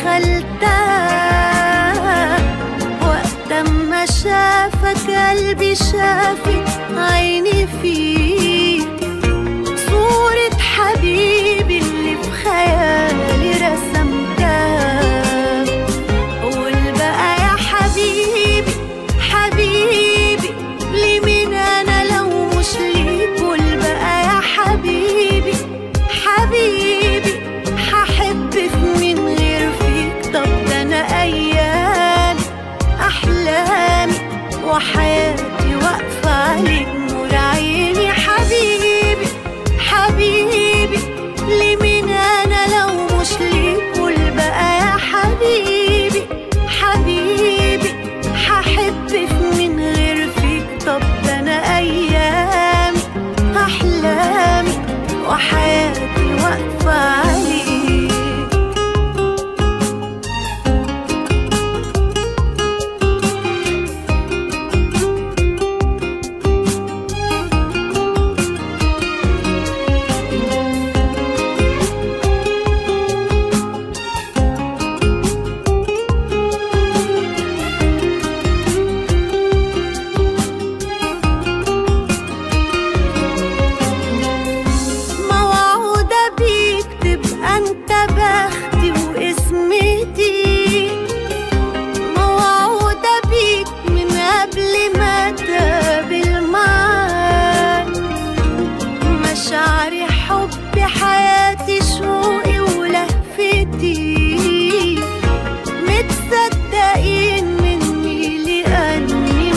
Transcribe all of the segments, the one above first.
دخلتها وقت ما شافك قلبي شافت عيني فيك صورة حبيبي اللي في خيالي رسمتها قول بقى يا حبيبي حبيبي ليه من انا لو مش ليك قول بقى يا حبيبي حبيبي هحب في من غير فيك طب ده انا ايامي احلامي وحياتي واقفه عليك نور عيني حبيبي حبيبي ليه من انا لو مش ليك قول بقى يا حبيبي حبيبي هحب في من غير فيك طب ده انا ايامي احلامي وحياتي واقفه عليك موعودة بيك تبقى انت بختي واسمتي موعودة بيك من قبل ما تقابل معاك مشاعري حبي حياتي شوقي ولهفتي متصدقين مني لأني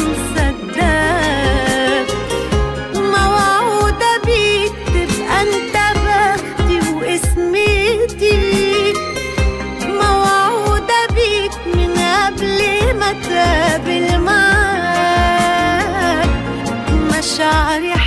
مصدقك موعودة بيك تبقى انت بختي واسمتي موعودة بيك من قبل ما تقابل معاك مشاعري